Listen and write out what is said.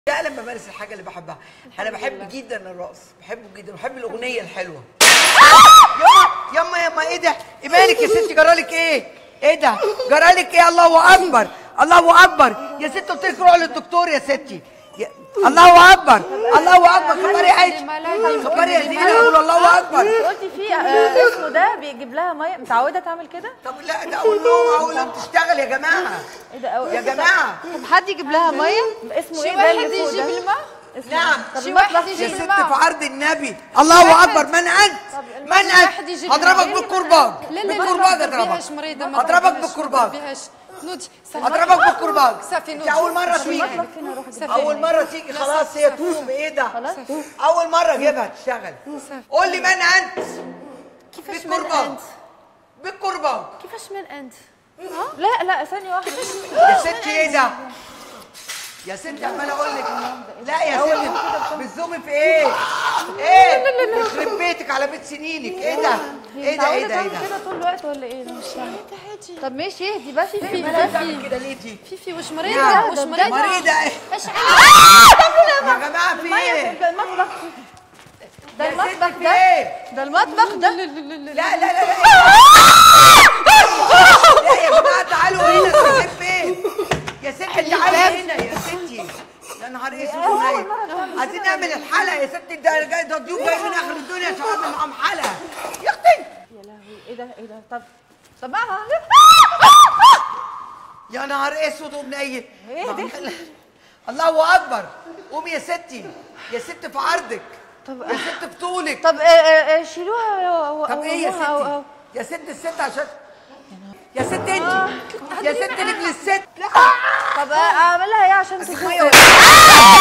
فعلا بمارس الحاجه اللي بحبها انا بحب جدا الرقص بحبه جدا بحب الاغنيه الحلوه يما يما يما ايه ده إيه مالك يا ستي جرالك ايه ايه ده جرالك ايه الله اكبر الله اكبر يا ستي قلت لك روحي للدكتور يا ستي يا... الله اكبر الله اكبر خبري يا عيش خبري يا زينه قول الله اكبر انت قلتي في آه، اسمه ده بيجيب لها ميه متعوده تعمل كده طب لا ده اول ما اول ما بتشتغل يا جماعه ايه ده أو... يا جماعه طب حد يجيب لها ميه اسمه شي ايه ده اللي واحد فوق يجيب ده الماء نعم طب شي المطبخ واحد يا يجيب ست الماء في عرض النبي الله اكبر من انت من واحد انت يجيب هضربك الماء. بالكرباج لا لا بالكرباج لا ما اضربك تضربيهاش مريضة ما هضربك تضربيهاش، ما بالكرباج تضربيهاش. نودي هضربك بالكرباج صافي انت نودي اول مره شو تيجي المطبخ فين اروح أجيب؟ صافي اول مره تيجي خلاص هي تقوم ايه ده خلاص اول مره اجيبها تشتغل صافي. قول لي من انت كيفاش من بالكرباج انت بالكرباج كيفاش من انت لا لا ثانيه واحده يا ستي ايه ده يا ستي عمال اقول لك لا يا ستي بتزومي في ايه ايه يخرب بيتك على بيت سنينك ايه ده ايه ده ايه متعوده ده ايه تعمل ده كده طول الوقت ولا ايه انا مش فاهمه طب ماشي اهدي بقى في في مالك بتعمل كده ليه دي في في واش نعم. مريضة واش مريضة مريضة ايه ايش يا جماعه في ايه ده المطبخ ده يا ستي المطبخ في ده ايه ده المطبخ ده لا لا لا لا لا يا جماعه تعالوا هنا انتوا فين يا ستي تعالي هنا يا ستي يا نهار اسود ونايم عايزين نعمل الحلقه يا ستي ده جاي ده ضيوف جاي من اخر الدنيا عشان اعمل معاهم حلقه يا اختي يا لهوي ايه ده ايه ده طب طب ما يا نهار اسود ومنيل الله اكبر قومي يا ستي يا ست في عرضك طب يا ست في طولك طب آه، آه، آه، شيلوها و- طب ايه يا وقوموها أو- ستي أو- يا ست الست عشان يا ست انت يا ست رجل الست لا طب آه، اعملها ايه عشان أسمية تخف ولا-